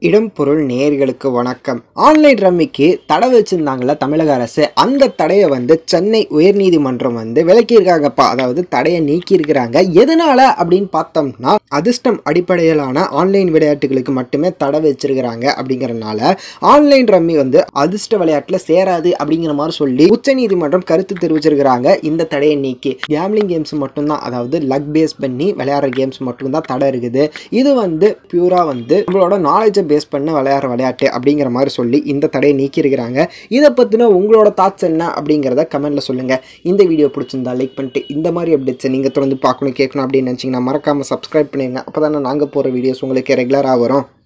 இடம் பொருள் நேயர்களுக்கு வணக்கம் ஆன்லைன் ரம்மிக்கு தடை வச்சிருந்தாங்கல்ல தமிழக அரசு அந்த தடையை வந்து சென்னை உயர்நீதிமன்றம் வந்து விலக்கியிருக்காங்கப்பா அதாவது தடையை நீக்கியிருக்கிறாங்க எதனால அப்படின்னு பார்த்தோம்னா அதிர்ஷ்டம் அடிப்படையிலான ஆன்லைன் விளையாட்டுகளுக்கு மட்டுமே தடை வச்சிருக்கிறாங்க அப்படிங்கறனால ஆன்லைன் ரம்மி வந்து அதிர்ஷ்ட விளையாட்டுல சேராது அப்படிங்கிற மாதிரி சொல்லி உச்சநீதிமன்றம் கருத்து தெரிவிச்சிருக்கிறாங்க இந்த தடையை நீக்கி கேம்லிங் கேம்ஸ் மட்டும்தான் அதாவது லக் பேஸ் பண்ணி விளையாடுற கேம்ஸ் மட்டும்தான் தடை இருக்குது இது வந்து பியூரா வந்து நம்மளோட நாலேஜை பேஸ் பண்ண விளையாடுற விளையாட்டு அப்படிங்கிற மாதிரி சொல்லி இந்த தடையை நீக்கியிருக்கிறாங்க இதை பற்றின உங்களோட தாட்ஸ் என்ன அப்படிங்கிறத கமெண்ட்டில் சொல்லுங்கள் இந்த வீடியோ பிடிச்சிருந்தா லைக் பண்ணிட்டு இந்த மாதிரி அப்டேட்ஸை நீங்கள் தொடர்ந்து பார்க்கணும் கேட்கணும் அப்படின்னு நினச்சிங்கன்னா மறக்காமல் சப்ஸ்கிரைப் பண்ணிடுங்க அப்போ தானே நாங்கள் போகிற வீடியோஸ் உங்களுக்கு ரெகுலராக வரும்